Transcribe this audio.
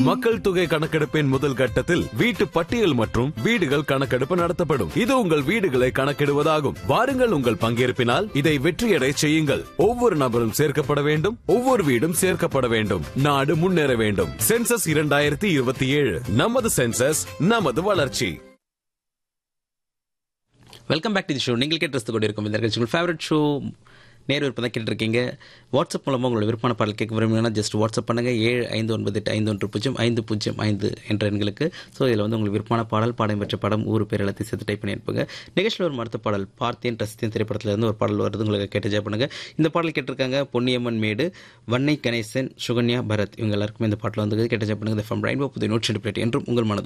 மக்கள் தொகை கணக்கெடுப்பின் முதல் கட்டத்தில் வீட்டு பட்டியல் மற்றும் வீடுகள் கணக்கெடுப்பு நடத்தப்படும் இது உங்கள் வீடுகளை கணக்கிடுவதாகும் வாருங்கள் உங்கள் பங்கேற்பினால் இதை வெற்றியடை செய்யுங்கள் ஒவ்வொரு நபரும் சேர்க்கப்பட வேண்டும் ஒவ்வொரு வீடும் சேர்க்கப்பட வேண்டும் நாடு முன்னேற வேண்டும் சென்சஸ் இரண்டாயிரத்தி இருபத்தி ஏழு நமது சென்சஸ் நமது வளர்ச்சி welcome back to the show நீங்கள் கேட்டு ரசித்து கொண்டிருக்கும் இந்த நிகழ்ச்சி உங்கள் ஃபேவரட் ஷோ நேர் விருப்பம் கேட்டு இருக்கீங்க வாட்ஸ்அப் மூலமாக உங்களோட விருப்பமான பாடல் கேட்க விரும்பினா ஜஸ்ட் வாட்ஸ்அப் பண்ணுங்கள் ஏழு ஐந்து ஒன்பது எட்டு ஐந்து ஒன்று பூஜ்ஜியம் ஐந்து பூஜ்ஜியம் ஐந்து என்ற எண்களுக்கு ஸோ இதில் வந்து உங்களுக்கு விருப்பமான பாடல் பாடம் பெற்ற படம் ஊர் பேர் எல்லாத்தையும் சேர்த்து டைப் பண்ணி அனுப்புங்க நிகழ்ச்சியில் ஒரு அடுத்த பாடல் பார்த்தேன் ரசித்தேன் திரைப்படத்துல இருந்து ஒரு பாடல் வருது உங்களுக்கு கேட்டு ஜெய் பண்ணுங்க இந்த பாடல் கேட்டிருக்காங்க பொன்னியம்மன் மேடு வன்னை கணேசன் சுகன்யா பரத் இவங்க எல்லாருக்குமே இந்த பாட்டில் வந்து கேட்டு ஜெய் பண்ணுங்க ஃப்ரம் ரெயின்போ புது நூற்றி ரெண்டு பிளேட் என்றும் உங்கள் மனது